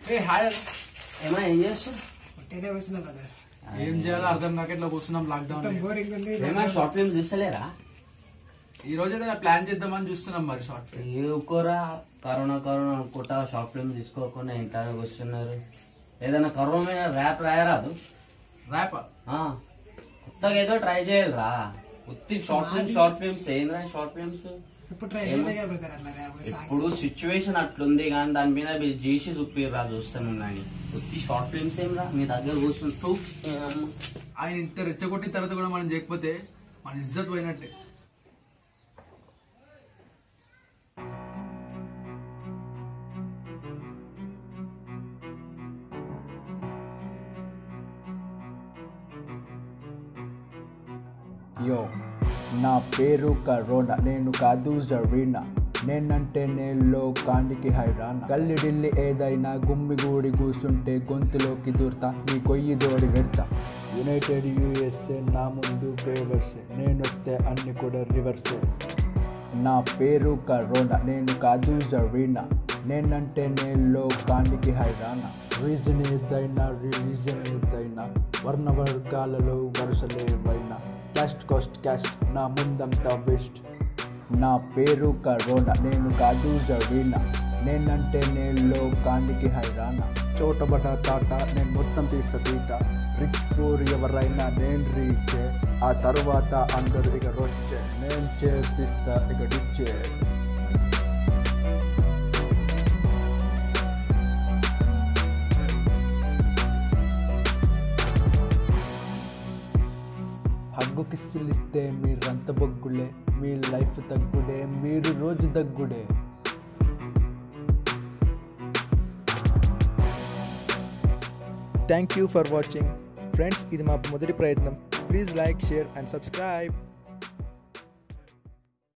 ఏ hi ఏమో ఏం చేస్తావు ఒట్టేనే వస్తున్నా బ్రదర్ ఏం చేయాలో అర్థం కాక ఇట్లా కూర్చున్నాం లాక్డౌన్ మొత్తం బోరింగ్ ఉంది ఏమైనా షార్ట్ ఫిల్మ్స్ తీస్తలేరా ఈ రోజు ఏదైనా ప్లాన్ చేద్దామని చూస్తున్నాం మరి షార్ట్ ఫిల్మ్ ఏకోరా కరోనా కరోనా అనుకుంటా షార్ట్ ఫిల్మ్ తీసుకోకుండా ఇంట్లోనే కూర్చున్నారు ఏదైనా కరోనా మీద ర్యాప్ రాయరాదు ర్యాప్ ఆ, కొత్తగా ఏదో ట్రై చేయాలిరా ఉత్తి షార్ట్ ఫిల్మ్స్ షార్ట్ ఫిల్మ్స్ ఏంద్రా షార్ట్ ఫిల్మ్స్ ఇప్పుడు ట్రై చేయలేగా బ్రదర్ అట్లా ర్యాప్ ఇప్పుడు సిచ్యువేషన్ అట్లుంది కానీ దాని మీద మీరు చేసి చూపిర్రా చూస్తామని ఉత్తి షార్ట్ ఫిల్మ్స్ ఏం రా మీ దగ్గర కూర్చుంటూ ఏమన్నా ఆయన ఇంత రెచ్చగొట్టిన తర్వాత కూడా మనం చేయకపోతే మన ఇజ్జత్ పోయినట్టే యో నా పేరు కరోనా నేను కాదు జరీనా నేనంటే నేల్లో కాండికి హైరాన్ గల్లి ఢిల్లీ ఏదైనా గుమ్మిగూడి కూసుంటే గొంతులోకి దూరతా నీ కొయ్యి దోడి పెడతా యునైటెడ్ యుఎస్ఏ నా ముందు బ్రేవర్సే నేనొస్తే అన్ని కూడా రివర్సే నా పేరు కరోనా నేను కాదు జరీనా నేనంటే నేల్లో కాండికి హైరానా రీజన్ ఏదైనా రిలీజన్ ఏదైనా వర్ణ వర్గాలలో వరుసలేవైనా క్యాస్ట్ కాస్ట్ క్యాస్ట్ నా ముందంతా వెస్ట్ నా పేరు కరోనా నేను కాదు జరీనా నేనంటే నేల్లో కాండికి హైరానా చోటబడ తాట నేను మొత్తం తీస్తా తీట రిచ్ పూర్ ఎవరైనా నేను రీచే ఆ తరువాత అందరూ ఇక రొచ్చే నేను చేపిస్తా ఇక డిచ్చే హగ్గు కిస్సులిస్తే మీరంత బొగ్గులే మీ లైఫ్ తగ్గుడే మీరు రోజు దగ్గుడే thank you for watching friends ఇది మా మొదటి ప్రయత్నం please like share and subscribe